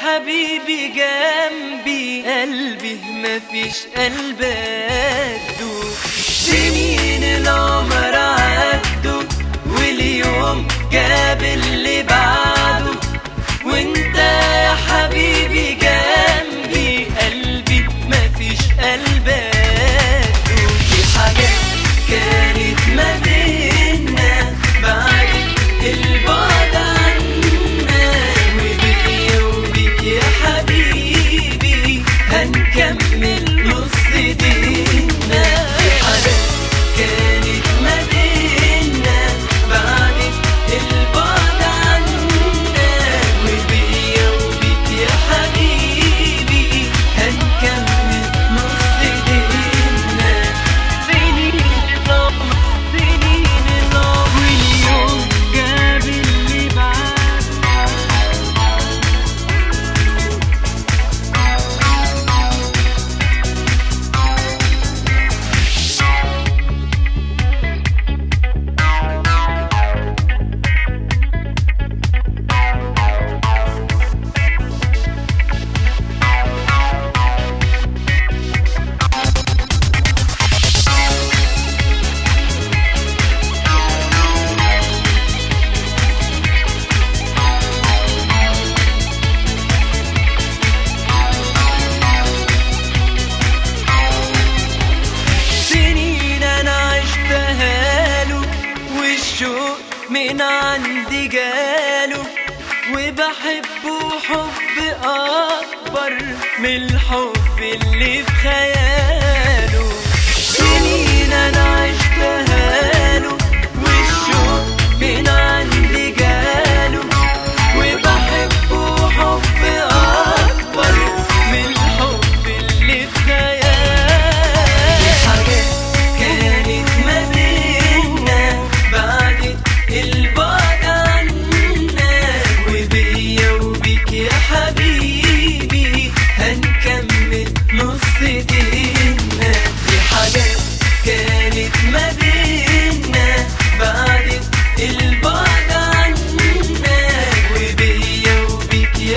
حبيبي جنبي قلبي مفيش قلب قده سنين العمر عدوا واليوم جاب اللي بعده وانت يا حبيبي جنبي قلبي مفيش قلب قده في حاجات كانت ما بينا بعد البعد عنا وبيا وبيك يا حبيبي هنكمل نص دينا في حاجات كانت ما بينا بعد البعد عنا وبيا وبيك يا حبيبي هنكمل نص دينا سنين العمر سنين العمر واليوم جاب اللي بعده سنين انا عشتها له والشوق من عندي جاله وبحبه حب اكبر من الحب اللي في خياله سنين انا عشتها له والشوق من عندي جاله وبحبه حب اكبر من الحب اللي في خياله في حاجات كانت ما بينا بعد البعد عنا وبيا وبيك يا حبيبي هنكمل نص دينا في حاجات كانت ما بينا بعد البعد عنا وبيا وبيك يا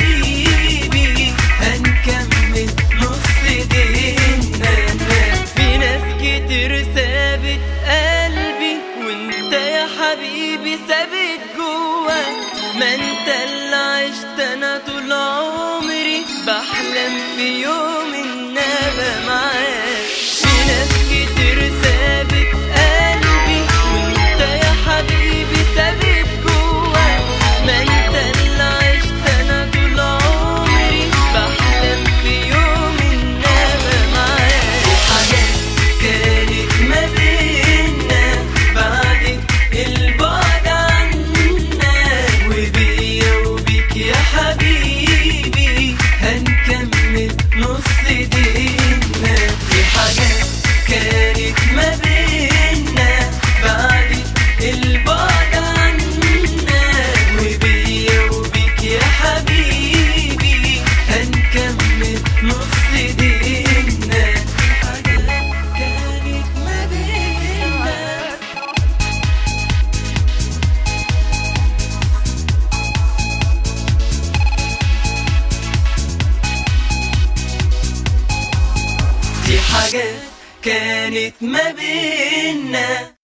حبيبي هنكمل نص دينا في ناس كتير سابت قلبي وانت يا حبيبي ثابت جوا ما انت اللي عشت انا طول عمري بحلم في يوم ان ابقى معاك في ناس كتير سابت قلبي وانت يا حبيبي ثابت جوا ما انت اللي عشت انا طول عمري بحلم في يوم ان ابقى معاك في حاجات كانت ما بينا بعد البعد عنا وبيا وبيك يا حبيبي هنكمل نص دينا في حاجات كانت ما بينا بعد البعد عنا وبيا وبيك يا حبيبي هنكمل نص دينا حاجات كانت ما بينا دي حاجات كانت ما بينا